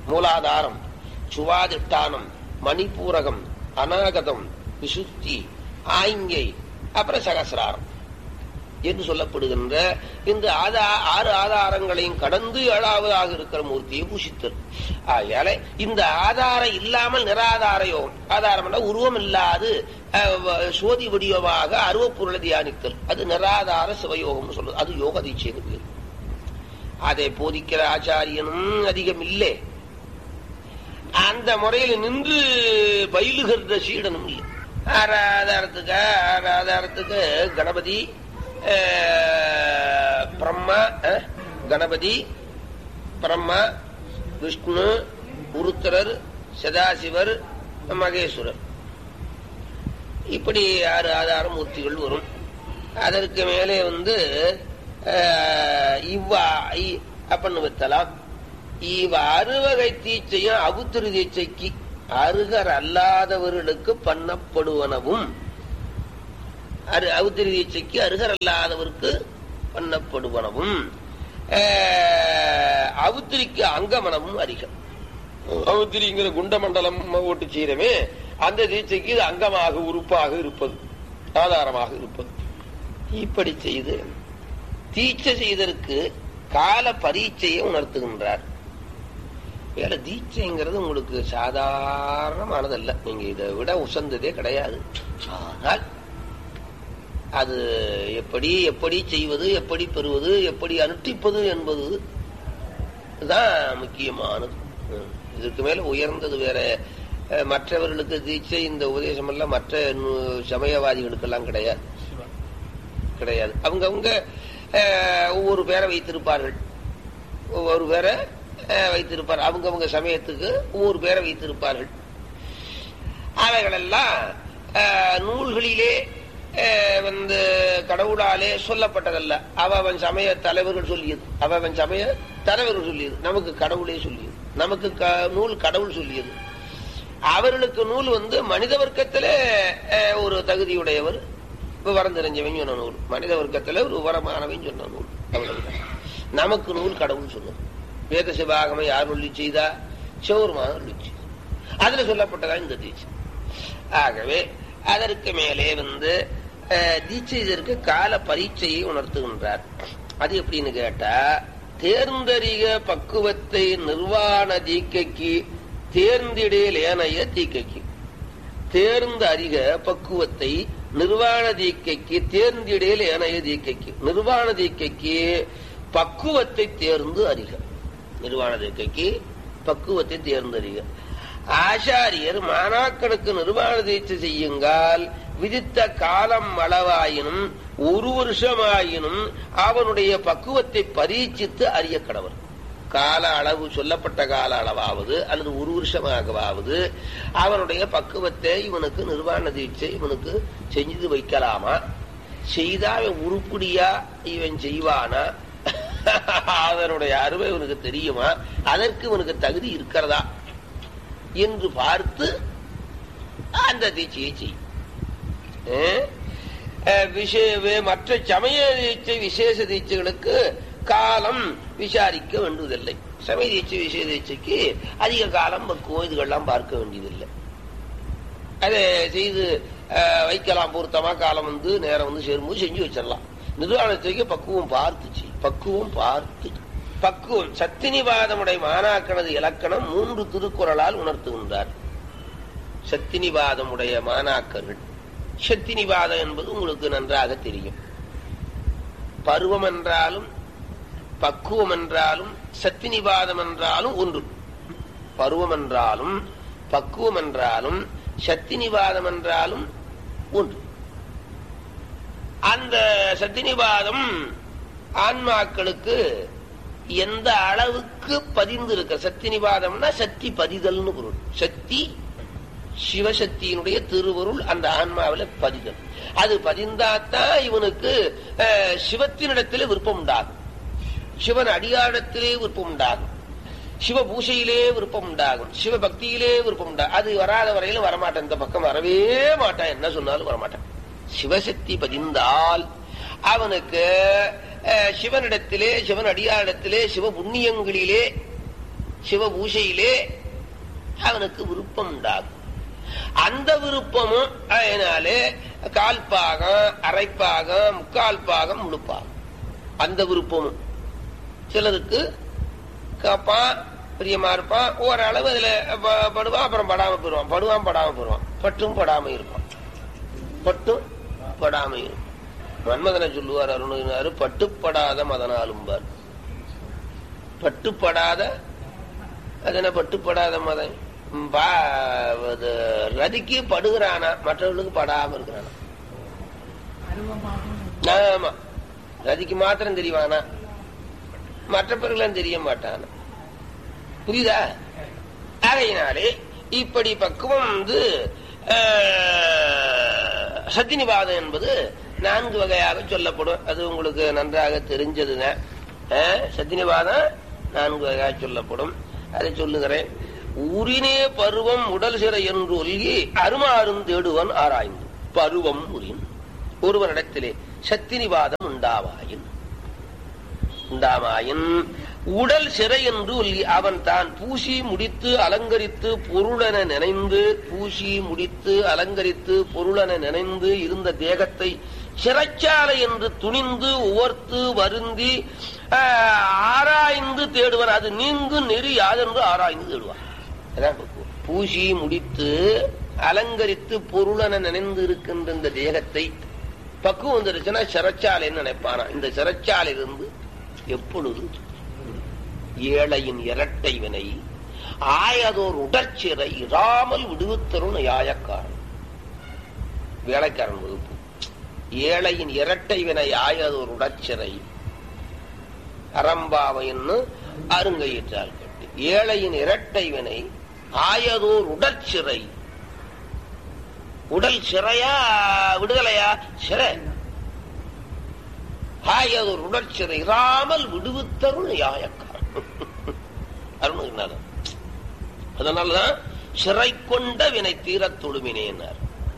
மூலாதாரம் சுவாதிஷ்டானம் மணிப்பூரகம் அநாகதம் விசுத்தி ஆய்ங்கை அப்புறம் சகசிராரம் என்று சொல்லப்படுகின்ற இந்த ஆதா ஆறு ஆதாரங்களையும் கடந்து ஏழாவதாக இருக்கிற மூர்த்தியை பூஷித்தல் ஆகையால இந்த ஆதாரம் இல்லாமல் நிராதார யோகம் ஆதாரம் உருவம் இல்லாது அஹ், வ- சோதி வடிவமாக அருவப்பொருளை தியானித்தல் அது நிராதார சிவயோகம் சொல்றது அது யோக தீட்சைன்னு பேர் அதை போதிக்கிற ஆச்சாரியனும் அதிகம் இல்லை அந்த முறையில் நின்று பயிலுகின்ற சீடனும் இல்லை ஆராதாரத்துக்கு ஆராதாரத்துக்கு கணபதி அஹ், பிரம்மா அஹ், கணபதி பிரம்மா விஷ்ணு உருத்திரர் சதாசிவர் மகேஸ்வரர் இப்படி ஆறு ஆதார மூர்த்திகள் வரும் அதற்கு மேலே வந்து அஹ், இவ்வா இ- அப்படின்னு வைத்தலாம் இவ் அறுவகை தீச்சையும் அவுத்திரு தீச்சைக்கு அருகர் அல்லாதவர்களுக்கு பண்ணப்படுவனவும் அரு அவுத்திரி தீட்சைக்கு அருகர் அல்லாதவருக்கு பண்ணப்படுவனவும் அஹ், அவுத்திரிக்கு அங்கமனமும் அதிகம் அவுத்திரிங்கிற குண்டமண்டலம் ஓட்டு செய்யறமே அந்த தீட்சைக்கு இது அங்கமாக உறுப்பாக இருப்பது ஆதாரமாக இருப்பது இப்படி செய்து தீட்சை செய்ததற்கு கால பரீட்சையை உணர்த்துகின்றார் வேலை தீட்சைங்கிறது உங்களுக்கு சாதாரணமானதல்ல நீங்க இதை விட உசந்ததே கிடையாது ஆனால் அது எப்படி எப்படி செய்வது எப்படி பெறுவது எப்படி அனுஷ்டிப்பது என்பது தான் முக்கியமானது ம். இதற்கு மேல உயர்ந்தது வேற அஹ், மற்றவர்களுக்கு தீட்சை இந்த உபதேசம் எல்லாம் மற்ற நு- சமயவாதிகளுக்கெல்லாம் கிடையாது கிடையாது அவங்கவங்க அஹ், ஒவ்வொரு பேரை வைத்திருப்பார்கள் ஒவ்வொரு பேரை அஹ், வைத்திருப்பார் அவங்கவங்க சமயத்துக்கு ஒவ்வொரு பேரை வைத்திருப்பார்கள் அவைகளெல்லாம் அஹ், நூல்களிலே அஹ், வந்து கடவுளாலே சொல்லப்பட்டதல்ல அவன் சமய தலைவர்கள் சொல்லியது அவன் சமய தலைவர்கள் சொல்லியது நமக்கு கடவுளே சொல்லியது நமக்கு க- நூல் கடவுள் சொல்லியது அவர்களுக்கு நூல் வந்து மனித வர்க்கத்துல அஹ், ஒரு தகுதியுடையவர் விவரம் தெரிஞ்சவன் சொன்ன நூல் மனித வர்க்கத்துல ஒரு விவரமானவன் சொன்ன நூல் அவ்வளவுதான் நமக்கு நூல் கடவுள் சொன்னது வேத சிவாகமை யார் ஒளி செய்தா சிவருமாக ஒளி செய்தா அதுல சொல்லப்பட்டதா இந்த தீட்சை ஆகவே அதற்கு மேலே வந்து அஹ், தீட்சை இதற்கு கால பரீட்சையை உணர்த்துகின்றார் அது எப்படின்னு கேட்டா தேர்ந்தறிக பக்குவத்தை நிர்வாண தீக்கைக்கு தேர்ந்திடேல் ஏனைய தீக்கைக்கு தேர்ந்த அறிக பக்குவத்தை நிர்வாண தீக்கைக்கு தேர்ந்திடேல் ஏனைய தீக்கைக்கு நிர்வாண தீக்கைக்கு பக்குவத்தை தேர்ந்து அறிக நிர்வாண தீக்கைக்கு பக்குவத்தை தேர்ந்து அறிக ஆச்சாரியர் மாணாக்கனுக்கு நிர்வாண தீட்சை செய்யுங்கால் விதித்த காலம் அளவாயினும் ஒரு வருஷமாயினும் அவனுடைய பக்குவத்தை பரீட்சித்து அறிய கடவர் கால அளவு சொல்லப்பட்ட கால அளவாவது அல்லது ஒரு வருஷமாகவாவது அவனுடைய பக்குவத்தை இவனுக்கு நிர்வாண தீட்சை இவனுக்கு செஞ்சு வைக்கலாமா செய்தா அவன் உருப்படியா இவன் செய்வானா அதனுடைய அருமை இவனுக்கு தெரியுமா அதற்கு இவனுக்கு தகுதி இருக்கிறதா என்று பார்த்து அந்த தீட்சையை செய் அஹ் அஹ் விஷய வே- மற்ற சமய தீட்சை விசேஷ தீட்சைகளுக்கு காலம் விசாரிக்க வேண்டுவதில்லை சமய தீட்சை விசேஷ தீட்சைக்கு அதிக காலம் பக்குவம் இதுகள்லாம் பார்க்க வேண்டியதில்லை அதை செய்து அஹ், வைக்கலாம் பொருத்தமா காலம் வந்து நேரம் வந்து சேரும்போது செஞ்சு வச்சிடலாம் நிர்வாணத்துக்கு பக்குவம் பார்த்து செய் பக்குவம் பார்த்து பக்குவம் சத்தினிவாதமுடைய மாணாக்கனது இலக்கணம் மூன்று திருக்குறளால் உணர்த்துகின்றார் சத்தினிவாதமுடைய மாணாக்கர்கள் சத்தினிவாதம் என்பது உங்களுக்கு நன்றாக தெரியும் பருவம் என்றாலும் பக்குவம் என்றாலும் சத்தினிவாதம் என்றாலும் ஒன்று பருவம் என்றாலும் பக்குவம் என்றாலும் சத்தினிவாதம் என்றாலும் ஒன்று அந்த சத்தினிவாதம் ஆன்மாக்களுக்கு எந்த அளவுக்கு பதிந்து இருக்க சத்தினிவாதம்னா சக்தி பதிதல்னு பொருள் சக்தி சிவசக்தியினுடைய திருவருள் அந்த ஆன்மாவில பதிதல் அது பதிந்தாத்தான் இவனுக்கு அஹ், சிவத்தினிடத்திலே விருப்பம் உண்டாகும் சிவன் அடியாடத்திலே விருப்பம் உண்டாகும் சிவ பூசையிலே விருப்பம் உண்டாகும் சிவ பக்தியிலே விருப்பம் உண்டாகும் அது வராத வரையில வரமாட்டான் இந்த பக்கம் வரவே மாட்டான் என்ன சொன்னாலும் வரமாட்டான் சிவசக்தி பதிந்தால் அவனுக்கு அஹ், சிவனிடத்திலே சிவன் அடியாரிடத்திலே சிவ புண்ணியங்களிலே சிவ பூஜையிலே அவனுக்கு விருப்பம் உண்டாகும் அந்த விருப்பமும் அதனாலே கால் பாகம் அரைப்பாகம் முக்கால் பாகம் முழுப்பாகம் அந்த விருப்பமும் சிலருக்கு கேட்பான் பிரியமா இருப்பான் ஓரளவு அதுல ப- படுவான் அப்புறம் படாம போயிருவான் படுவான் படாம போயிருவான் பட்டும் படாம இருப்பான் பட்டும் படாம இருப்பான் மன்மதனை சொல்லுவார் அருணகிரினாரு பட்டுப்படாத மதனாலும் பார் பட்டுப்படாத அது என்ன பட்டுப்படாத மதம் ம், பா- அது ரதிக்கு படுகிறானா மற்றவர்களுக்கு படாம இருக்கிறானா ஆமா ரதிக்கு மாத்திரம் தெரியவானா மற்ற பிறகுலாம் தெரிய மாட்டானா புரியுதா ஆகையினாலே இப்படி பக்குவம் வந்து ஆஹ், சத்தினிவாதம் என்பது நான்கு வகையாக சொல்லப்படும் அது உங்களுக்கு நன்றாக தெரிஞ்சதுதான் ஆஹ், சத்தினிவாதம் நான்கு வகையாக சொல்லப்படும் அதை சொல்லுகிறேன் உரினே பருவம் உடல் சிறை என்று ஒல்கி அருமாறும் தேடுவன் ஆராய்ந்து பருவம் உரின் ஒருவனிடத்திலே சத்தினிவாதம் உண்டாவாயின் உண்டாமாயின் உடல் சிறை என்று ஒல்லி அவன் தான் பூசி முடித்து அலங்கரித்து பொருளென நினைந்து பூசி முடித்து அலங்கரித்து பொருளென நினைந்து இருந்த தேகத்தை சிறைச்சாலை என்று துணிந்து உவர்த்து வருந்தி ஆஹ், ஆராய்ந்து தேடுவான் அது நீங்கு நெறி யாதென்று ஆராய்ந்து தேடுவான் அதான் பக்குவம். பூசி முடித்து அலங்கரித்து பொருளென நினைந்து இருக்கின்ற இந்த தேகத்தை பக்குவம் வந்துருச்சுன்னா சிறைச்சாலைன்னு நினைப்பானா இந்த சிறைச்சாலையிலிருந்து எப்பொழுது ஏழையின் இரட்டை வினை ஆயதோர் உடற்சிறை இராமல் விடுவித்தரும் நியாயக்காரன் வேலைக்காரன் வகுப்பு ஏழையின் இரட்டை வினை ஆயதோர் உடற்சிறை அறம்பாவைன்னு அருங்கையிட்டால் கட்டி ஏழையின் இரட்டை வினை ஆயதோர் உடற்சிறை உடல் சிறையா விடுதலையா சிறை ஆயதோர் உடற்சிறை இராமல் விடுவித்தருள் நியாயக்காரன் அருணுகினார் அதனாலதான் சிறை கொண்ட வினை தீரத் தொழுமினேனார்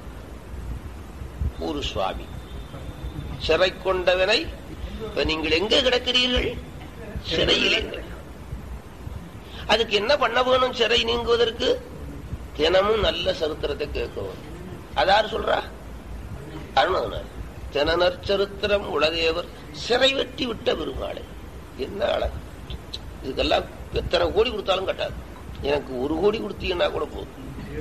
ஒரு சுவாமி சிறை கொண்ட வினை இப்ப நீங்கள் எங்க கிடக்கிறீர்கள் சிறையிலே அதுக்கு என்ன பண்ண வேணும் சிறை நீங்குவதற்கு தினமும் நல்ல சரித்திரத்தை கேட்கவும் அதார் சொல்றா அருணகினார் தினனர் சரித்திரம் உலதேவர் சிறை வெட்டி விட்ட பெருமாளை என்ன அழகு இதுக்கெல்லாம் எத்தனை கோடி கொடுத்தாலும் கட்டாது எனக்கு ஒரு கோடி கொடுத்தீங்கன்னா கூட போதும்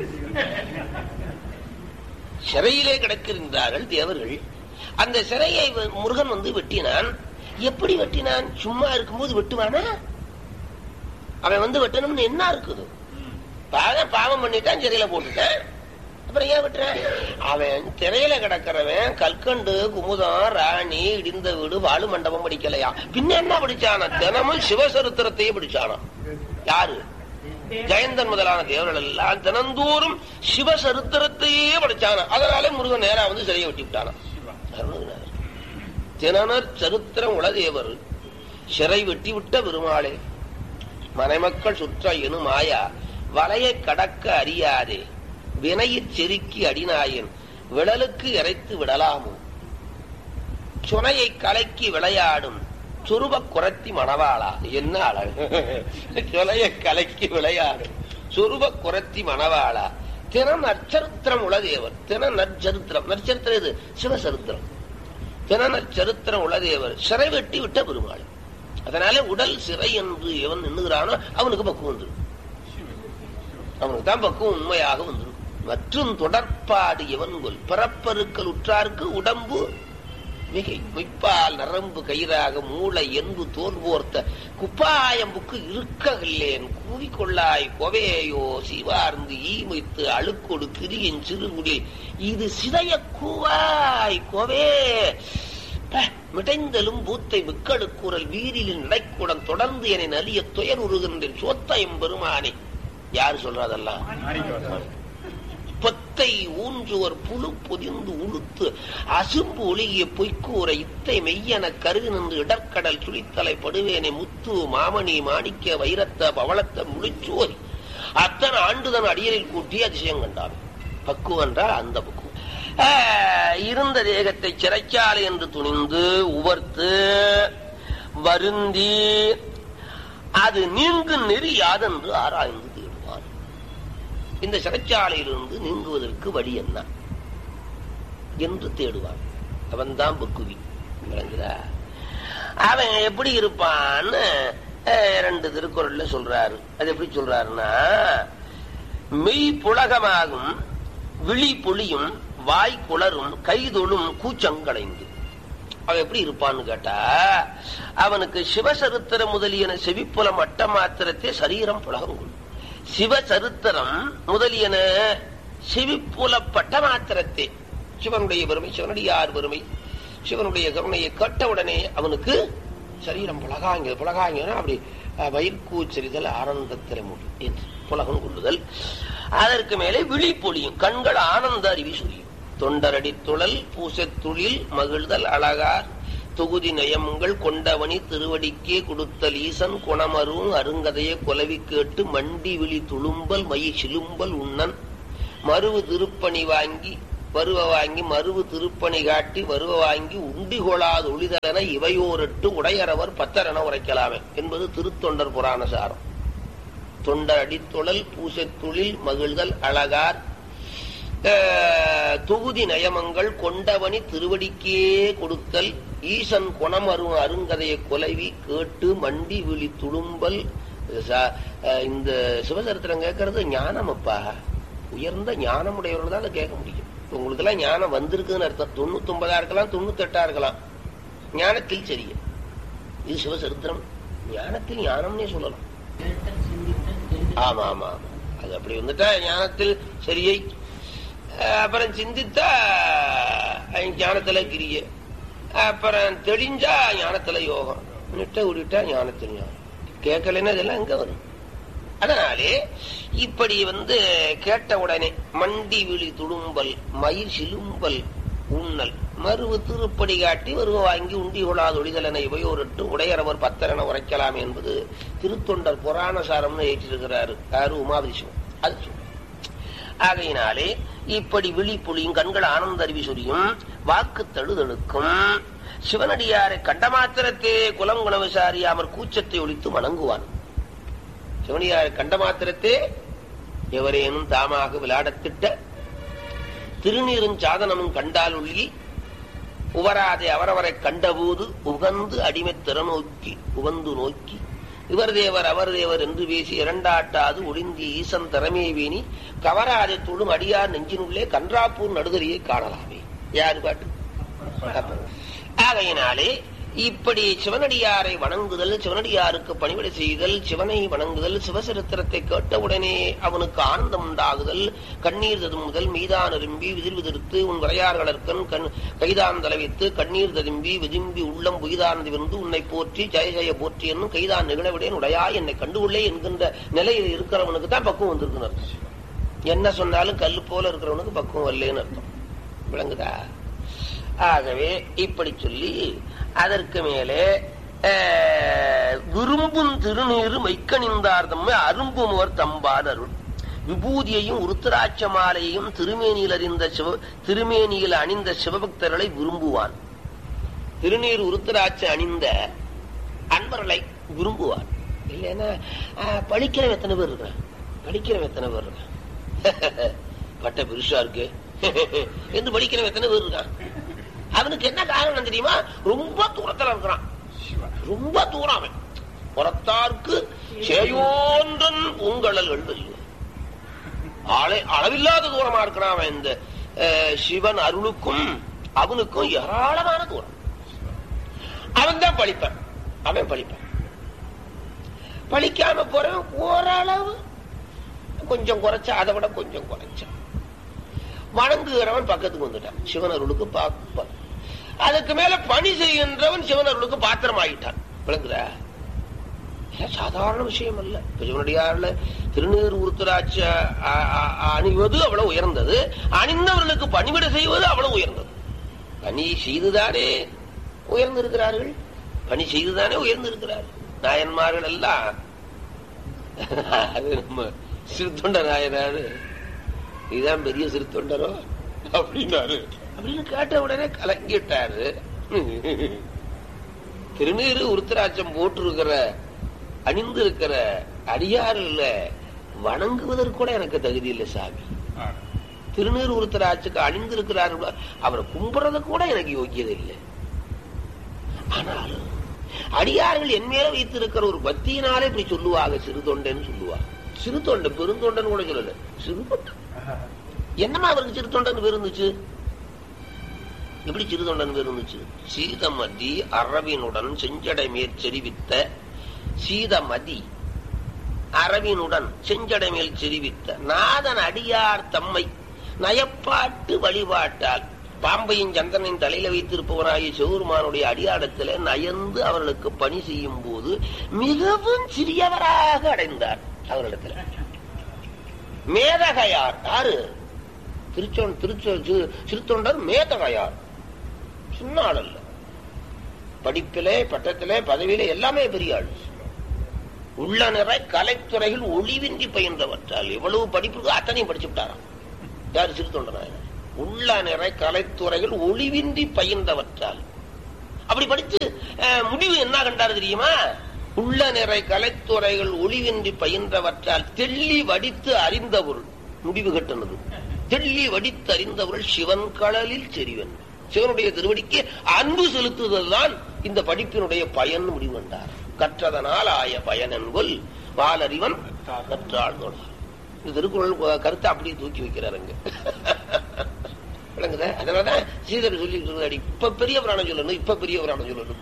சிறையிலே கிடக்கின்றார்கள் தேவர்கள் அந்த சிறையை வ- முருகன் வந்து வெட்டினான் எப்படி வெட்டினான் சும்மா இருக்கும்போது வெட்டுவானா அவன் வந்து வெட்டணும்னு என்ன இருக்குது பாவம் பாவம் பண்ணிட்டான் சிறையில போட்டுட்டான் அப்புறம் ஏன் வெட்டுறான் அவன் திரையில கிடக்கிறவன் கல்கண்டு குமுதம் ராணி இடிந்த வீடு வாழு மண்டபம் படிக்கலையா பின்ன என்ன படிச்சானா தினமும் சிவசரித்திரத்தையே படிச்சானா யாரு ஜெயந்தன் முதலான தேவர்கள் எல்லாம் தினந்தோறும் சிவசரித்திரத்தையே படிச்சானா அதனாலே முருகன் நேரா வந்து சிறையை வெட்டி விட்டானா அருணகிரிநாதர். தினனர் சரித்திரம் உளதேவர் சிறை வெட்டி விட்ட பெருமாளே மனைமக்கள் சுற்ற எனும் மாயா வலையை கடக்க அறியாதே வினையிற் செருக்கி அடிநாயன் விழலுக்கு இறைத்து விடலாமோ சுனையை கலக்கி விளையாடும் சுருப குரத்தி மணவாளா என்ன அழகு சுனையை கலக்கி விளையாடும் சுருப குரத்தி மணவாளா தினம் நற்சரித்திரம் உளதேவர் தினம் நற்சரித்திரம் நற்சரித்திரம் இது சிவசரித்திரம் தின நற்சரித்திரம் உளதேவர் சிறை வெட்டி விட்ட பெருமாள் அதனால உடல் சிறை என்று எவன் எண்ணுகிறானோ அவனுக்கு பக்குவம் வந்துடும் அவனுக்கு தான் பக்குவம் உண்மையாக வந்துடும் மற்றும் தொடர்பாடு எவன் கொல் பிறப்பருக்கள் உற்றார்க்கு உடம்பு மிகை மொய்ப்பால் நரம்பு கயிறாக மூளை என்பு தோல் போர்த்த குப்பாயம்புக்கு இருக்கவில்லேன் கூவிக்கொள்ளாய் கொவேயோ சிவார்ந்து ஈமைத்து அழுக்கொடு கிரியின் சிறுகுடில் இது சிதைய கூவாய் கோவே ப, மிடைந்தலும் பூத்தை மிக்கடுக்குரல் வீரிலின் நடைக்குடன் தொடர்ந்து என்னை நலிய துயர் உருகின்றேன் சோத்தயம் பெருமானே யார் சொல்றதெல்லாம் பொத்தை ஊன்றுவர் புழு பொதிந்து உளுத்து அசும்பு ஒளிகிய பொய்க்கூரை இத்தை மெய்யன கருது நின்று இடர்க்கடல் சுழித்தலை படுவேனை முத்து மாமணி மாணிக்க வைரத்த பவளத்த முழிச்சோரி அத்தனை ஆண்டுதன் அடியரில் கூட்டி அதிசயம் கண்டார் பக்குவம் என்றால் அந்த பக்குவம் ஆஹ், இருந்த தேகத்தை சிறைச்சாலை என்று துணிந்து உவர்த்து வருந்தி அது நீங்கு நெறி யாதென்று ஆராய்ந்து தேடுவான் இந்த சிறைச்சாலையிலிருந்து நீங்குவதற்கு வழி என்ன என்று தேடுவான் அவன்தான் புக்குவி விளங்குதா அவன் எப்படி இருப்பான்னு அஹ், ரெண்டு திருக்குறள்ல சொல்றாரு அது எப்படி சொல்றாருன்னா மெய் புலகமாகும் விழி பொழியும் வாய் குளரும் கைதொழும் கூச்சங்களைந்து அவன் எப்படி இருப்பான்னு கேட்டா அவனுக்கு சிவசரித்திரம் முதலியன செவிப்புல மட்ட மாத்திரத்தை சரீரம் புலகம் கொள்ளும் சிவசரித்திரம் முதலியன செவிப்புலப்பட்ட மாத்திரத்தை சிவனுடைய பெருமை சிவனடியார் பெருமை சிவனுடைய கருணையை கேட்டவுடனே அவனுக்கு சரீரம் புலகாங்க புலகாங்கன்னா அப்படி அஹ், வயிற்கூச்சரிதல் ஆனந்தத்தில் முடியும் என்று புலகம் கொள்ளுதல் அதற்கு மேலே விழி பொழியும் கண்கள் ஆனந்த அருவி சுரியும் தொண்டரடி துழல் பூசத்துளில் மகிழ்தல் அழகார் தொகுதி நயமுங்கள் கொண்டவனி திருவடிக்கே கொடுத்தல் ஈசன் குணமரும் அருங்கதைய கொலவி கேட்டு மண்டி விழி துளும்பல் மயி சிலும்பல் உண்ணன் மருவு திருப்பணி வாங்கி வருவ வாங்கி மருவு திருப்பணி காட்டி வருவ வாங்கி உண்டி கொளாது ஒளிதலென இவையோரட்டு உடையரவர் பத்தரென உரைக்கலாமே என்பது திருத்தொண்டர் புராண சாரம் தொண்டர் அடித்தொழல் பூசத்துளில் மகிழ்தல் அழகார் அஹ், தொகுதி நயமங்கள் கொண்டவனி திருவடிக்கே கொடுத்தல் ஈசன் குணமரும் அருங்கதையை கொலைவி கேட்டு மண்டி விழி துளும்பல் ச- அஹ், இந்த சிவசரித்திரம் கேட்கறது ஞானம் அப்பா உயர்ந்த ஞானமுடையவர்கள் தான் அதை கேட்க முடியும் உங்களுக்கு எல்லாம் ஞானம் வந்திருக்குன்னு அர்த்தம் தொண்ணூத்தி ஒன்பதா இருக்கலாம் தொண்ணூத்தி எட்டா இருக்கலாம் ஞானத்தில் சரியே இது சிவசரித்திரம் ஞானத்தில் ஞானம்னே சொல்லலாம் ஆமா ஆமா ஆமா அது அப்படி வந்துட்டா ஞானத்தில் சரியை அஹ் அப்புறம் சிந்தித்தா அஹ் ஞானத்துல கிரிய அப்புறம் தெளிஞ்சா ஞானத்துல யோகம் நிட்ட விட்டுட்டா ஞானத்தில் ஞானம் கேட்கலைன்னா இதெல்லாம் எங்க வரும் அதனாலே இப்படி வந்து கேட்ட உடனே மண்டி விழி துடும்பல் மயிர் சிலும்பல் உண்ணல் மருவு திருப்படி காட்டி வருவ வாங்கி உண்டி கொள்ளாத ஒளிதலனை இவையோரிட்டு உடையரவர் பத்தரென உரைக்கலாம் என்பது திருத்தொண்டர் புராண சாரம்னு ஏற்றிருக்கிறாரு யாரு உமாதிசிவம் அது சொல்றேன். ஆகையினாலே இப்படி விழி புலியும் கண்கள் ஆனந்த அறிவி சொரியும் வாக்கு தழுதழுக்கும் சிவனடியாரை கண்ட மாத்திரத்தே குலம் குணவிசாரியாமற் கூச்சத்தை ஒழித்து வணங்குவான் சிவனியாரை கண்ட மாத்திரத்தே எவரேனும் தாமாக விளையாடத்திட்ட திருநீரும் சாதனமும் கண்டால் உள்ளி உவராதே அவரவரை கண்டபோது உகந்து அடிமை திறநோக்கி உகந்து நோக்கி இவர் தேவர் அவர் தேவர் என்று பேசி இரண்டாட்டாது ஒளிந்தி ஈசன் திறமே வீணி கவராதே தொழும் அடியார் நெஞ்சினுள்ளே கன்றாப்பூர் நடுதறியை காணலாமே யாரு பாட்டு ஆகையினாலே இப்படி சிவனடியாரை வணங்குதல் சிவனடியாருக்கு பணிவிடை செய்தல் சிவனை வணங்குதல் சிவசரித்திரத்தை கேட்டவுடனே அவனுக்கு ஆனந்தம் உண்டாகுதல் கண்ணீர் ததும்புதல் மீதான் அரும்பி விதிர் விதிர்த்து உன் வரையார்களற்கண் கண் கைதான் தலைவித்து கண்ணீர் ததும்பி விதும்பி உள்ளம் புய்தானது வந்து உன்னை போற்றி ஜெய ஜெய போற்றி என்னும் கைதான் நிகழவிடேன் உடையா என்னை கண்டுகொள்ளே என்கின்ற நிலையில் இருக்கிறவனுக்கு தான் பக்குவம் வந்திருக்குன்னு அர்த்தம் என்ன சொன்னாலும் கல்லு போல இருக்கிறவனுக்கு பக்குவம் வரலன்னு அர்த்தம் விளங்குதா ஆகவே இப்படி சொல்லி அதற்கு மேலே அஹ், விரும்பும் திருநீரு மைக்கணிந்தார் தம்மை அரும்புமவர் தம்பார் அருள் விபூதியையும் உருத்தராட்ச மாலையையும் திருமேனியில் அறிந்த சிவ திருமேனியில் அணிந்த சிவபக்தர்களை விரும்புவான் திருநீர் உருத்தராட்ச அணிந்த அன்பர்களை விரும்புவான் இல்லைன்னா அஹ், படிக்கிறவன் எத்தனை பேர் இருக்கான் படிக்கிறவன் எத்தனை பேர் இருக்கான் பட்ட பெருசா இருக்கு என்று படிக்கிறவன் எத்தனை பேர் இருக்கான் அவனுக்கு என்ன காரணம் தெரியுமா ரொம்ப தூரத்துல இருக்கிறான் ரொம்ப தூரம் அவன் புறத்தார்க்கு சேயோன்றன் பூங்கழல்கள் வெல்லுவான் ஆளை அளவில்லாத தூரமா இருக்கிறான் அவன் இந்த அஹ், சிவன் அருளுக்கும் அவனுக்கும் ஏராளமான தூரம் அவன் தான் படிப்பான் அவன் படிப்பான் படிக்காம போறவன் ஓரளவு கொஞ்சம் குறைச்சா அதை விட கொஞ்சம் குறைச்சான் வணங்குகிறவன் பக்கத்துக்கு வந்துட்டான் சிவன் அருளுக்கு பார்ப்பான் அதுக்கு மேல பணி செய்கின்றவன் சிவன் அருளுக்கு பாத்திரம் ஆகிட்டான் விளங்குதா இதெல்லாம் சாதாரண விஷயம் அல்ல இப்ப சிவனடியார்ல திருநீர் உருத்தராட்சி அ- அ- அணிவது அவ்வளவு உயர்ந்தது அணிந்தவர்களுக்கு பணிவிட செய்வது அவ்வளவு உயர்ந்தது பணி செய்துதானே உயர்ந்திருக்கிறார்கள் பணி செய்துதானே உயர்ந்திருக்கிறார்கள் நாயன்மார்கள் எல்லாம் அது நம்ம சிறுத்தொண்ட நாயனாரு இதுதான் பெரிய சிறுத்தொண்டரோ அப்படின்னாரு அப்படின்னு கேட்ட உடனே கலங்கிட்டாரு திருநீரு உருத்தராட்சம் போட்டிருக்கிற அணிந்திருக்கிற அடியாறுல வணங்குவதற்கு கூட எனக்கு தகுதி இல்லை சாமி திருநீர் உருத்தராட்சிக்கு அணிந்திருக்கிறார் அவரை கும்பிடுறது கூட எனக்கு யோக்கியதை இல்லை ஆனாலும் அடியார்கள் என் மேல வைத்திருக்கிற ஒரு பக்தியினாலே இப்படி சொல்லுவாங்க சிறு தொண்டன் சொல்லுவாங்க சிறு தொண்டன் பெருந்தொண்டன் கூட சொல்லல சிறு தொண்டன் என்னமா அவருக்கு சிறு தொண்டன் பேர் இருந்துச்சு எப்படி சிறு தொண்டன் பேர் இருந்துச்சு சீதமதி அரவினுடன் செஞ்சடை மேற் செறிவித்த சீதமதி அரவினுடன் செஞ்சடை மேல் செறிவித்த நாதன் அடியார் தம்மை நயப்பாட்டு வழிபாட்டால் பாம்பையும் சந்திரனின் தலையில வைத்திருப்பவராகிய சிவருமானுடைய அடியாடத்துல நயந்து அவர்களுக்கு பணி செய்யும் போது மிகவும் சிறியவராக அடைந்தார் அவரிடத்துல மேதகையார் யாரு திருச்சொன் திருச்சொ சிறுத்தொண்டர் மேதகையார் சின்ன ஆள் அல்ல படிப்பிலே பட்டத்திலே பதவியிலே எல்லாமே பெரிய ஆள் உள்ள நிறை கலைத்துறைகள் ஒளிவின்றி பயின்றவற்றால் எவ்வளவு படிப்பு அத்தனையும் படிச்சு விட்டாராம் யார் சிறுத்தொண்டனாயர் உள்ள நிறை கலைத்துறைகள் ஒளிவின்றி பயின்றவற்றால் அப்படி படிச்சு முடிவு என்ன கண்டாரு தெரியுமா உள்ள நிறை கலைத்துறைகள் ஒளிவின்றி பயின்றவற்றால் தெள்ளி வடித்து அறிந்த பொருள் முடிவு கட்டினது தெள்ளி வடித்து அறிந்தவர்கள் சிவன் கடலில் செறிவன் சிவனுடைய திருவடிக்கு அன்பு செலுத்துதல் தான் இந்த படிப்பினுடைய பயன் முடிவு கண்டார் கற்றதனால் ஆய பயன் என்பொல் வாலறிவன் கற்றாள் தொடர் இந்த திருக்குறள் கருத்தை அப்படியே தூக்கி வைக்கிறாருங்க விளங்குத அதனாலதான் சீதர் சொல்லிட்டு இருந்தாடி இப்ப பெரிய புராணம் சொல்லணும் இப்ப பெரிய புராணம் சொல்லணும்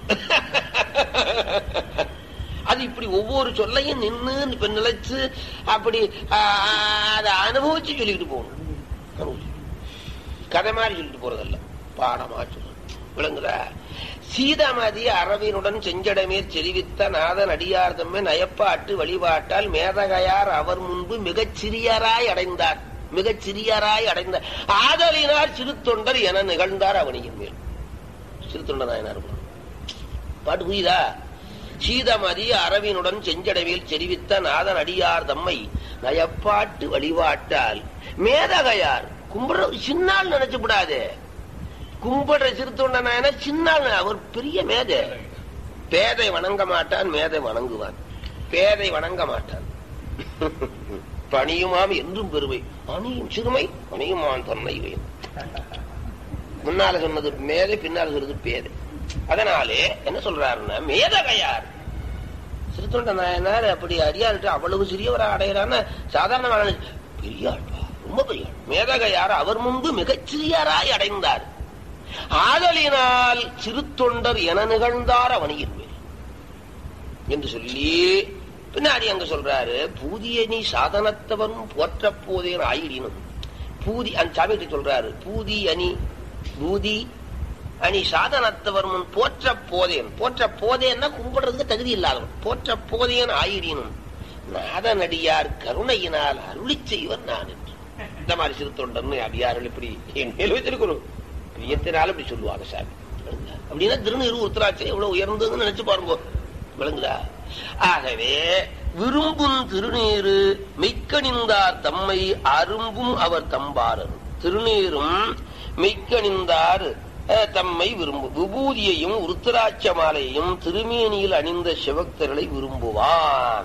அது இப்படி ஒவ்வொரு சொல்லையும் நின்று இப்ப நிலைச்சு அப்படி அதை அனுபவிச்சு சொல்லிட்டு போகணும் கதை மாதிரி சொல்லிட்டு போறதல்ல பாடமா சொல்லணும் விளங்குதா சீதாமதி அரவினுடன் செஞ்சடமேற் செறிவித்த நாதன் அடியார் தம்மை நயப்பாட்டு வழிபாட்டால் மேதகையார் அவர் முன்பு மிகச் சிறியராய் அடைந்தார் மிகச் சிறியராய் அடைந்த ஆதலினார் சிறு தொண்டர் என நிகழ்ந்தார் அவனியின் மேல் சிறு தொண்டர் நாயனார் பாட்டு புரியுதா சீதமதி அரவினுடன் செஞ்சடவில் செறிவித்த நாதன் அடியார் தம்மை நயப்பாட்டு வழிபாட்டால் மேதகையார் கும்பிட சின்னால் நினைச்சு விடாதே கும்பிடுற சிறுத்தொண்ட நாயன சின்னால் அவர் பெரிய மேதை பேதை வணங்க மாட்டான் மேதை வணங்குவான் பேதை வணங்க மாட்டான் பணியுமாம் என்றும் பெருமை அணியும் சிறுமை பணியுமான் தன்னை வேணும் முன்னால சொன்னது மேதை பின்னால சொன்னது பேதை அதனாலே என்ன சொல்றாருன்னா மேதகையார் சிறுத்தொண்ட நாயனார் அப்படி அடியார்கிட்ட அவ்வளவு சிறியவரா அடையிறான்னு சாதாரண பெரிய ஆள்பா ரொம்ப பெரிய ஆள் மேதகையார் அவர் முன்பு மிகச் சிறியராய் அடைந்தார் ஆதலினால் சிறு தொண்டர் என நிகழ்ந்தார் அவனியின் மேல் என்று சொல்லி பின்னாடி அங்க சொல்றாரு பூதிய நீ சாதனத்தவரும் போற்ற போதேன் ஆயிடினும் பூதி அந்த சாமிகிட்ட சொல்றாரு பூதி அணி பூதி அணி சாதனத்தவர் முன் போற்ற போதேன் போற்ற போதேன்னா கும்பிடுறதுக்கு தகுதி இல்லாதவன் போற்ற போதேன் ஆயிடினும் நாதனடியார் கருணையினால் அருளி செய்வர் நான் என்று இந்த மாதிரி சிறு தொண்டர்னு அடியார்கள் இப்படி என் மேல் வச்சிருக்கிறோம் பிரியத்தினால இப்படி சொல்லுவாங்க சாமி அப்படின்னா திருநீர் உத்தராட்சி எவ்வளவு உயர்ந்ததுன்னு நினைச்சு பாருங்க விளங்குதா ஆகவே விரும்பும் திருநீரு மெய்க்கணிந்தார் தம்மை அரும்பும் அவர் தம்பாரர் திருநீரும் மெய்க்கணிந்தார் தம்மை விரும்பும் விபூதியையும் உருத்தராட்ச மாலையையும் திருமேனியில் அணிந்த சிவக்தர்களை விரும்புவான்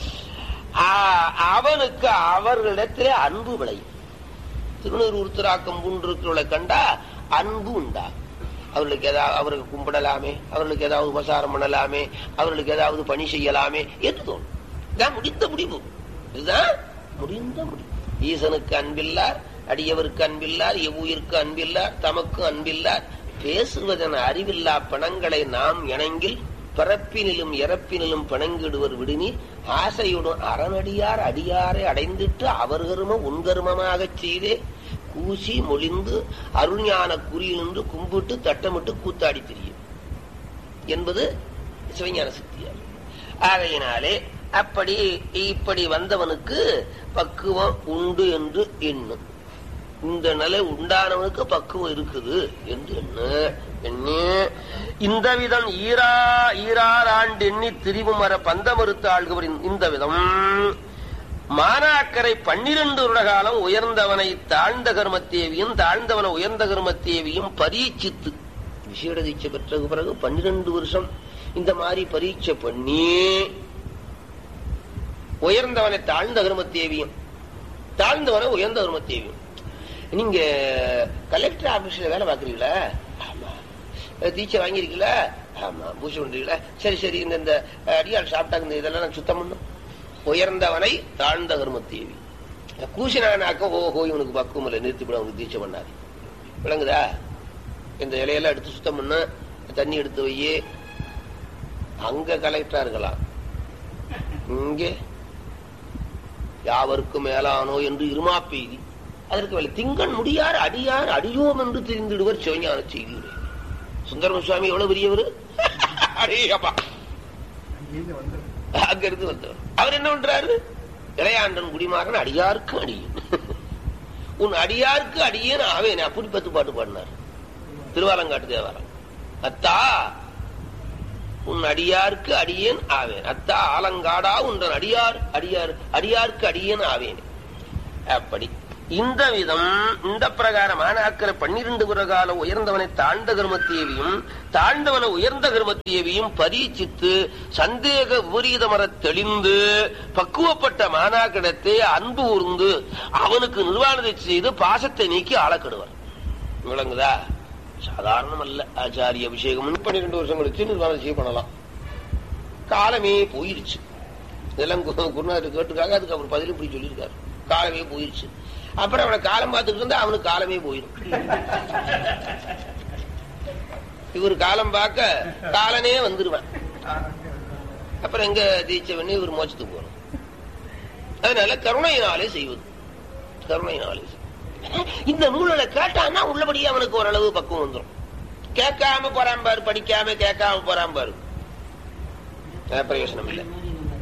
அவனுக்கு அவர்களிடத்திலே அன்பு விளையும் திருநீர் உருத்தராக்கம் பூண்டிருக்கிறவளை கண்டா அன்பு உண்டா அவர்களுக்கு ஏதாவது அவருக்கு கும்பிடலாமே அவர்களுக்கு ஏதாவது உபசாரம் பண்ணலாமே அவர்களுக்கு ஏதாவது பணி செய்யலாமே என்று தோணும் இதான் முடிந்த முடிவு இதுதான் முடிந்த முடிவு ஈசனுக்கு அன்பில்லார் அடியவருக்கு அன்பில்லார் எவ்வுயிருக்கு அன்பில்லார் தமக்கு அன்பில்லார் பேசுவதன் அறிவில்லா பணங்களை நாம் இணங்கில் பிறப்பினிலும் இறப்பினிலும் பிணங்கிடுவர் விடுநீர் ஆசையுடன் அறநடியார் அடியாரை அடைந்திட்டு அவர் கருமம் உன்கருமமாகச் செய்தே கூசி மொழிந்து அருள்ஞான குறியிலிருந்து கும்பிட்டு தட்டமிட்டு கூத்தாடி திரியும் என்பது சிவஞான சக்தியார் ஆகையினாலே அப்படி இப்படி வந்தவனுக்கு பக்குவம் உண்டு என்று எண்ணும் இந்த நிலை உண்டானவனுக்கு பக்குவம் இருக்குது என்று எண்ணு எண்ணு இந்த விதம் ஈரா ஈரார் ஆண்டு எண்ணி திரிவு மர பந்தமறுத்து ஆள்கவரின் இந்த விதம் மானாக்கரை பன்னிரண்டு வருட காலம் உயர்ந்தவனை தாழ்ந்த கர்மத்தேவியும் தாழ்ந்தவனை உயர்ந்த கர்மத்தேவியும் பரீட்சித்து விசேட தீட்சை பெற்ற பிறகு பன்னிரண்டு வருஷம் இந்த மாதிரி பரீட்சை பண்ணி உயர்ந்தவனை தாழ்ந்த கருமத்தேவியும் தாழ்ந்தவனை உயர்ந்த கருமத்தேவியும் நீங்க கலெக்டர் ஆபீஸ்ல வேலை பாக்குறீங்களா ஆமா டீச்சர் வாங்கிருக்கீங்களா ஆமா பூஜை பண்றீங்களா சரி சரி இந்த இந்த அடியாள் சாப்பிட்டாங்க இந்த இதெல்லாம் நான் சுத்தம் பண்ணும் உயர்ந்தவனை தாழ்ந்த கருமத்தேவி கூசினானாக்க ஓஹோ இவனுக்கு பக்குவம் இல்லை நிறுத்திவிட அவனுக்கு தீட்சை பண்ணாது விளங்குதா இந்த இலையெல்லாம் எடுத்து சுத்தம் பண்ண தண்ணி எடுத்து வையே அங்க கலெக்டரா இருக்கலாம் இங்கே யாவருக்கும் மேலானோ என்று இருமா பெய்தி அதற்கு மேல திங்கண் முடியார் அடியார் அடியோம் என்று தெரிந்திடுவர் சிவஞான செய்தி சுந்தரம சுவாமி எவ்வளவு பெரியவர் அடேயப்பா அங்க இருந்து வந்தவர் அவர் என்ன பண்றாரு இளையாண்டன் குடிமாறன் அடியாருக்கு அடியேன் உன் அடியாருக்கு அடியேன் ஆவேன் அப்படி பத்து பாட்டு பாடினார் திருவாலங்காட்டு தேவாரம் அத்தா உன் அடியாருக்கு அடியேன் ஆவேன் அத்தா ஆலங்காடா உன்றன் அடியார் அடியார் அடியாருக்கு அடியேன் ஆவேன் அப்படி இந்த விதம் இந்த பிரகாரம் ஆனாக்கிற பன்னிரண்டு பிரகால உயர்ந்தவனை தாழ்ந்த கர்மத்தேவியும் தாழ்ந்தவனை உயர்ந்த கர்மத்தேவியும் பரீட்சித்து சந்தேக விபரீதமர தெளிந்து பக்குவப்பட்ட மானாக்கிடத்தை அன்பு ஊர்ந்து அவனுக்கு நிர்வாணத்தை செய்து பாசத்தை நீக்கி ஆளக்கடுவார் விளங்குதா சாதாரணம் அல்ல ஆச்சாரிய அபிஷேகம் பன்னிரெண்டு வருஷம் கழிச்சு நிர்வாணம் செய்ய பண்ணலாம் காலமே போயிருச்சு இதெல்லாம் குருநாதர் கேட்டுக்காக அதுக்கு அவர் பதிலும் இப்படி சொல்லியிருக்காரு காலமே போயிருச்சு அப்புறம் அவனை காலம் பார்த்துட்டு இருந்தா அவனுக்கு காலமே போயிடும் இவர் காலம் பார்க்க காலனே வந்துருவான் அப்புறம் எங்க தீட்சை பண்ணி இவர் மோச்சத்துக்கு போகணும் அதனால கருணையினாலே செய்வது கருணையினாலே இந்த நூல்களை கேட்டான்னா உள்ளபடியே அவனுக்கு ஓரளவு பக்குவம் வந்துடும் கேட்காம போறான் பாரு படிக்காம கேட்காம போறான் பாரு பிரயோசனம் இல்லை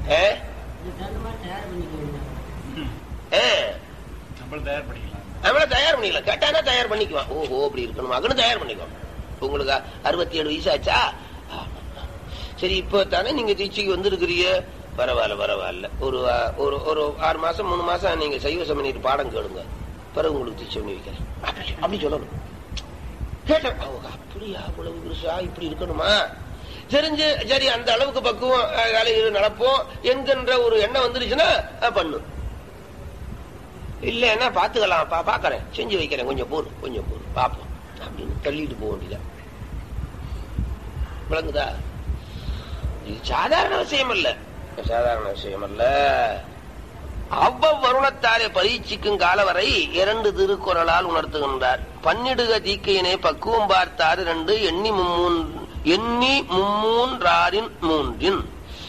நம்மள தயார் பண்ணிக்கலாம் அவளை தயார் பண்ணிக்கலாம் கேட்டானா தயார் பண்ணிக்குவான் ஓஹோ அப்படி இருக்கணும் மகனும் தயார் பண்ணிக்குவான் உங்களுக்கு அறுபத்தி ஏழு வயசு ஆச்சா சரி இப்போ தானே நீங்க தீட்சைக்கு வந்திருக்கிறீங்க பரவாயில்ல பரவாயில்ல ஒரு ஒரு ஒரு ஆறு மாசம் மூணு மாசம் நீங்க சைவ சமணிட்டு பாடம் கேளுங்க பிறகு உங்களுக்கு தீட்சை பண்ணி வைக்கிறேன் அப்படி அப்படி சொல்லணும் கேட்டேன் அவங்க அப்படியா அவ்வளவு பெருசா இப்படி இருக்கணுமா தெரிஞ்சு சரி அந்த அளவுக்கு பக்குவம் காலையில் நடப்போம் என்கின்ற ஒரு எண்ணம் வந்துருச்சுன்னா பண்ணு இல்லைன்னா பாத்துக்கலாம் பாக்கறேன் செஞ்சு வைக்கிறேன் கொஞ்சம் போர் கொஞ்சம் போர் பாப்போம் அப்படின்னு தள்ளிட்டு போக வேண்டியதா விளங்குதா இது சாதாரண விஷயம் அல்ல சாதாரண விஷயம் அல்ல அவ்வவ் வருணத்தாரை பரீட்சிக்கும் காலவரை இரண்டு திருக்குறளால் உணர்த்துகின்றார் பன்னிடுக தீக்கையினை பக்குவம் பார்த்தார் இரண்டு எண்ணி மும்மூன் எண்ணி மும்மூன்றாரின் மூன்றின்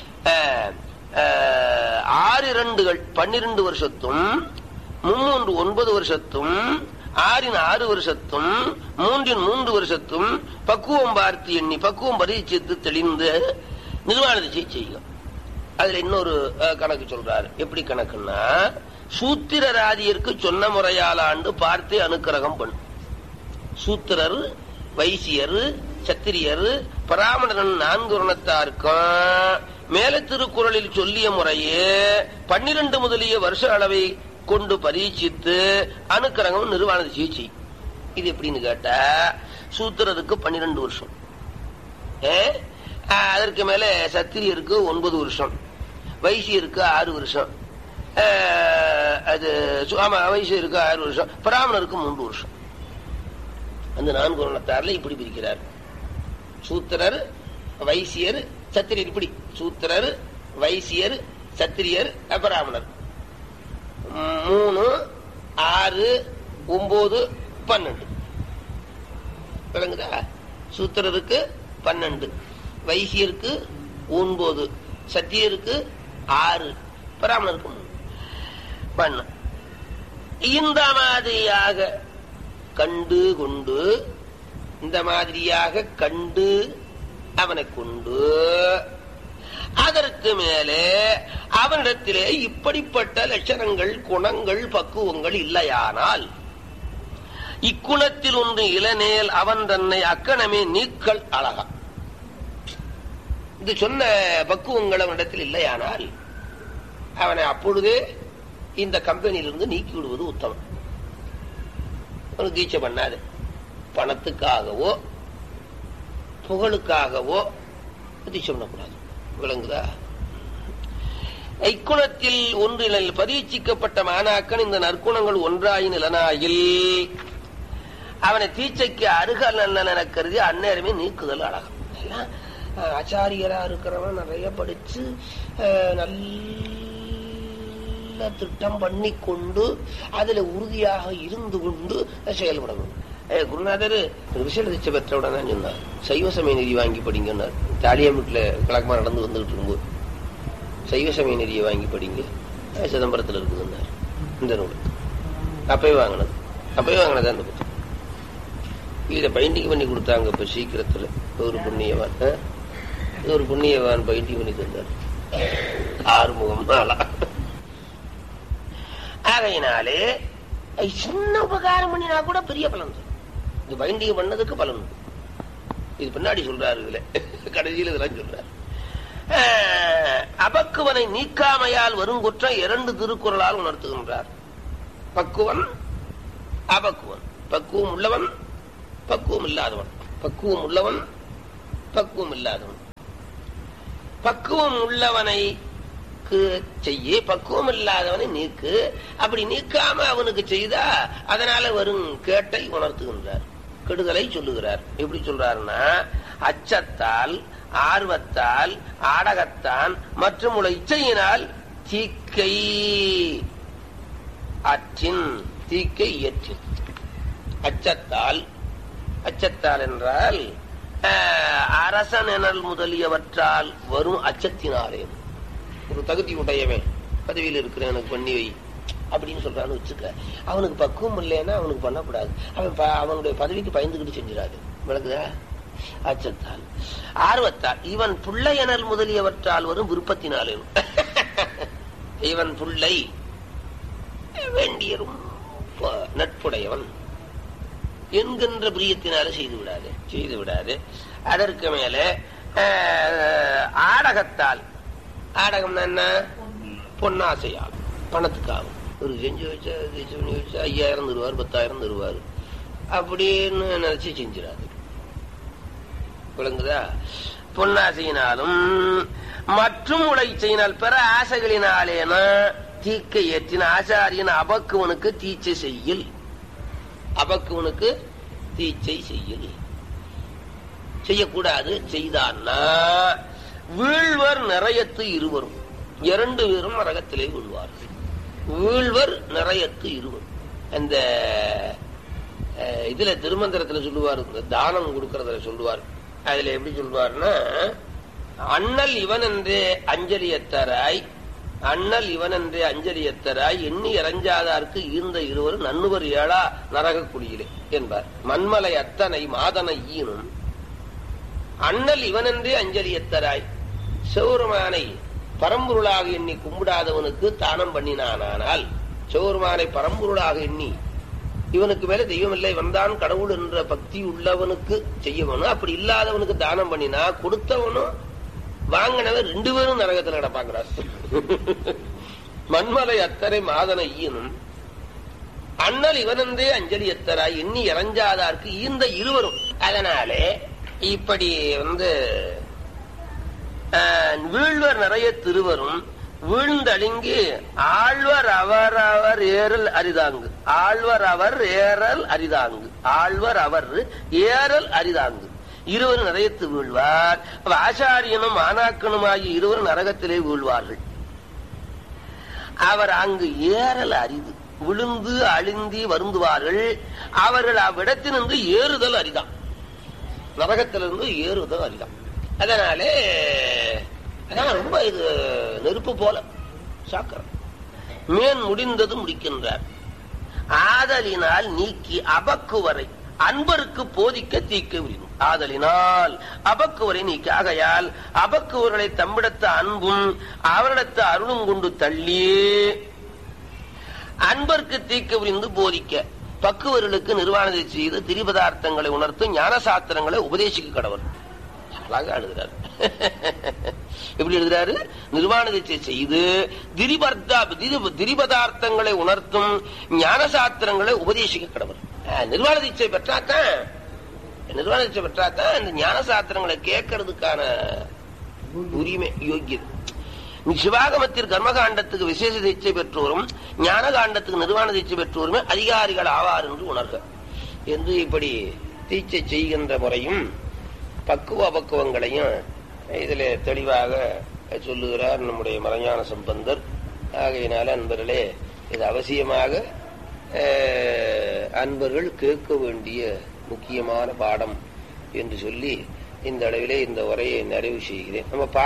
ஆறு இரண்டுகள் பன்னிரண்டு வருஷத்தும் மும்மூன்று ஒன்பது வருஷத்தும் ஆறின் ஆறு வருஷத்தும் மூன்றின் மூன்று வருஷத்தும் பக்குவம் பார்த்து எண்ணி பக்குவம் பரீட்சித்து தெளிந்து நிர்வாணத்தை செய்யும் அதுல இன்னொரு கணக்கு சொல்றாரு எப்படி கணக்குன்னா சூத்திரராதியருக்கு சொன்ன முறையால் ஆண்டு பார்த்தே அனுக்கிரகம் பண்ணும் சூத்திரர் வைசியர் சத்திரியர் பராமணன் நான்கு வருணத்தாருக்கும் மேல திருக்குறளில் சொல்லிய முறையே பன்னிரண்டு முதலிய வருஷ அளவை கொண்டு பரீட்சித்து அனுக்கிரகம் நிர்வாண சிகிச்சை இது எப்படின்னு கேட்டா சூத்திரருக்கு பன்னிரண்டு வருஷம் அதற்கு மேல சத்திரியருக்கு ஒன்பது வருஷம் வைசியருக்கு ஆறு வருஷம் அது ஆமா வைசியருக்கு ஆறு வருஷம் பிராமணருக்கு மூன்று வருஷம் அந்த நான்கு வருணத்தாரில் இப்படி பிரிக்கிறார் சூத்திரர் வைசியர் சத்திரியர் இப்படி சூத்திரர் வைசியர் சத்திரியர் பிராமணர் மூணு ஆறு ஒன்பது பன்னெண்டு விளங்குதா சூத்திரருக்கு பன்னெண்டு வைசியருக்கு ஒன்பது சத்தியருக்கு ஆறு பிராமணருக்கு மூணு பண்ண இந்த மாதிரியாக கண்டு கொண்டு இந்த மாதிரியாக கண்டு அவனை கொண்டு அதற்கு மேலே அவனிடத்திலே இப்படிப்பட்ட லட்சணங்கள் குணங்கள் பக்குவங்கள் இல்லையானால் இக்குணத்தில் ஒன்று இளநேல் அவன் தன்னை அக்கணமே நீக்கல் அழகா இது சொன்ன பக்குவங்கள் அவனிடத்தில் இல்லையானால் அவனை அப்பொழுதே இந்த கம்பெனியிலிருந்து நீக்கி விடுவது உத்தமம் அவனுக்கு தீட்சை பண்ணாது பணத்துக்காகவோ புகழுக்காகவோ தீட்சை பண்ணக்கூடாது விளங்குதா இக்குணத்தில் ஒன்றில் பரீட்சிக்கப்பட்ட மாணாக்கன் இந்த நற்குணங்கள் ஒன்றாய் நிலனாயில் அவனை தீச்சைக்கு அருகல் என கருதி அந்நேரமே நீக்குதல் அழகம் எல்லாம் அஹ், ஆச்சாரியரா இருக்கிறவன் நிறைய படிச்சு அஹ், நல்ல திட்டம் பண்ணி கொண்டு அதுல உறுதியாக இருந்து கொண்டு செயல்படணும் ஏ, குருநாதர் விஷயம் தீட்சை பெற்றவுடன் தான் சொன்னார் சைவ சமய நிதி வாங்கி படிங்கன்னார் தாலியாமட்டில் கலக்கமா நடந்து வந்துகிட்டு இருக்கும்போது சைவ சமய நிதியை வாங்கி படிங்க அஹ், சிதம்பரத்தில் இருக்குதுன்னார் இந்த நூல் அப்பயே வாங்கினது அப்பயே வாங்கினது அந்த புத்தகம் இதை பைண்டிங் பண்ணி கொடுத்தாங்க இப்ப சீக்கிரத்துல ஒரு புண்ணியவான் ஆ? இது ஒரு புண்ணியவான் பைண்டிங் பண்ணி தந்தார் ஆறுமுகம் நாளா ஆகையினாலே ஐ, சின்ன உபகாரம் பண்ணினா கூட பெரிய பலன் தரும் இது பைண்டிங் பண்ணதுக்கு பலன் உண்டு. இது பின்னாடி சொல்றாரு இதுல கடைசியில் இதெல்லாம் சொல்றாரு ஆஹ், அபக்குவனை நீக்காமையால் வரும் குற்றம் இரண்டு திருக்குறளால் உணர்த்துகின்றார் பக்குவன் அபக்குவன் பக்குவம் உள்ளவன் பக்குவம் இல்லாதவன் பக்குவம் உள்ளவன் பக்குவம் இல்லாதவன் பக்குவம் உள்ளவனை செய்ய பக்குவம் இல்லாதவனை நீக்கு அப்படி நீக்காம அவனுக்கு செய்தா அதனால வரும் கேட்டை உணர்த்துகின்றார் கெடுதலை சொல்லுகிறார் எப்படி சொல்றாருன்னா அச்சத்தால் ஆர்வத்தால் ஆடகத்தான் மற்றும் உள்ள இச்சையினால் தீக்கை அற்றின் தீக்கை இயற்றின் அச்சத்தால் அச்சத்தால் என்றால் ஆஹ், அரசன் எனல் முதலியவற்றால் வரும் அச்சத்தினாலே ஒரு தகுதி உடையவன் பதவியில் இருக்கிறேன் எனக்கு பண்ணி வை அப்படின்னு சொல்றான்னு வச்சுக்க அவனுக்கு பக்குவம் இல்லைன்னா அவனுக்கு பண்ணக்கூடாது அவன் ப- அவனுடைய பதவிக்கு பயந்துகிட்டு செஞ்சிடாது விளக்குதா அச்சத்தால் ஆர்வத்தால் இவன் புள்ளை எனல் முதலியவற்றால் வரும் விருப்பத்தினாலே இவன் புள்ளை வேண்டிய ரொம்ப நட்புடையவன் என்கின்ற பிரியத்தினால செய்து விடாது செய்து விடாது அதற்கு மேலே ஆஹ், ஆடகத்தால் ஆடகம்னா என்ன பொன்னாசையால் பணத்துக்காகும் ஒரு செஞ்சு வச்சா தேய்ச்சி பண்ணி வச்சா ஐயாயிரம் தருவார் பத்தாயிரம் தருவார் அப்படின்னு நினைச்சு செஞ்சிடாது விளங்குதா பொன்னாசையினாலும் மற்றும் உழைச்சையினால் பிற ஆசைகளினாலேன தீக்க ஏற்றின ஆசாரியன் அபக்குவனுக்கு தீச்சை செய்யில் அபக்குவனுக்கு தீச்சை செய்யில் செய்யக்கூடாது செய்தான்னா வீழ்வர் நிறையத்து இருவரும் இரண்டு பேரும் நரகத்திலே வீழ்வார்கள் வீழ்வர் நிறையத்து இருவரும் அந்த அஹ், இதுல திருமந்திரத்துல சொல்லுவார் இந்த தானம் கொடுக்கறதுல சொல்லுவார் அதுல எப்படி சொல்லுவார்னா அண்ணல் இவன் என்றே அஞ்சலியத்தராய் அண்ணல் இவன் என்றே அஞ்சலியத்தராய் எண்ணி இறஞ்சாதார்க்கு ஈர்ந்த இருவரும் நன்னுவர் ஏழா நரக குடியிலே என்பார் மண்மலை அத்தனை மாதனை ஈனும் அண்ணல் இவனென்றே அஞ்சலியத்தராய் சிவருமானை பரம்பொருளாக எண்ணி கும்பிடாதவனுக்கு தானம் பண்ணினானால் சிவருமானை பரம்பொருளாக எண்ணி இவனுக்கு மேல தெய்வம் இல்லை வந்தான் கடவுள் என்ற பக்தி உள்ளவனுக்கு செய்யவனும் அப்படி இல்லாதவனுக்கு தானம் பண்ணினா கொடுத்தவனும் வாங்கினவன் ரெண்டு பேரும் நரகத்தில் கிடப்பாங்கிறார் மண்மலை அத்தனை மாதன ஈனும் அண்ணல் இவனந்தே அஞ்சலி எத்தராய் எண்ணி இறஞ்சாதார்க்கு ஈந்த இருவரும் அதனாலே இப்படி வந்து ஆஹ், வீழ்வர் நிறைய திருவரும் வீழ்ந்தழுங்கி ஆழ்வர் அவரவர் ஏறல் அரிதாங்கு ஆழ்வர் அவர் ஏறல் அரிதாங்கு ஆழ்வர் அவர் ஏறல் அரிதாங்கு இருவர் நரகத்து வீழ்வார் அப்ப ஆசாரியனும் மாணாக்கனும் ஆகிய இருவர் நரகத்திலே வீழ்வார்கள் அவர் அங்கு ஏறல் அரிது விழுந்து அழிந்தி வருந்துவார்கள் அவர்கள் அவ்விடத்திலிருந்து ஏறுதல் அரிதான் நரகத்திலிருந்து ஏறுதல் அரிதான் அதனாலே அதான் ரொம்ப இது நெருப்பு போல சாக்கரம் மேன் முடிந்தது முடிக்கின்றார் ஆதலினால் நீக்கி அபக்குவரை அன்பருக்கு போதிக்க தீக்க விரினும் ஆதலினால் அபக்குவரை நீக்கி ஆகையால் அபக்குவர்களை தம்மிடத்த அன்பும் அவரிடத்த அருளும் கொண்டு தள்ளியே அன்பர்க்கு தீக்க விரிந்து போதிக்க பக்குவர்களுக்கு நிர்வாணத்தை செய்து திரிபதார்த்தங்களை உணர்த்தும் ஞான சாஸ்திரங்களை உபதேசிக்க கடவர் அழகா எழுதுறாரு எப்படி எழுதுறாரு நிர்வாணத்தை செய்து திரிபர்த்தா திரி- திரிபதார்த்தங்களை உணர்த்தும் ஞான சாஸ்திரங்களை உபதேசிக்க கடவர் நிர்வாண தீட்சை பெற்றாத்தான் நிர்வாண தீட்சை பெற்றாத்தான் இந்த ஞான சாஸ்திரங்களை கேட்கறதுக்கான உரிமை யோக்கியது சிவாகமத்தில் கர்மகாண்டத்துக்கு விசேஷ தீட்சை பெற்றோரும் ஞான காண்டத்துக்கு நிர்வாண தீட்சை பெற்றோருமே அதிகாரிகள் ஆவார் என்று உணர்க என்று இப்படி தீட்சை செய்கின்ற முறையும் பக்குவ அபக்குவங்களையும் இதில் தெளிவாக சொல்லுகிறார் நம்முடைய மறைஞான சம்பந்தர் ஆகையினால அன்பர்களே இது அவசியமாக அஹ், அன்பர்கள் கேட்க வேண்டிய முக்கியமான பாடம் என்று சொல்லி இந்த அளவிலே இந்த உரையை நிறைவு செய்கிறேன் நம்ம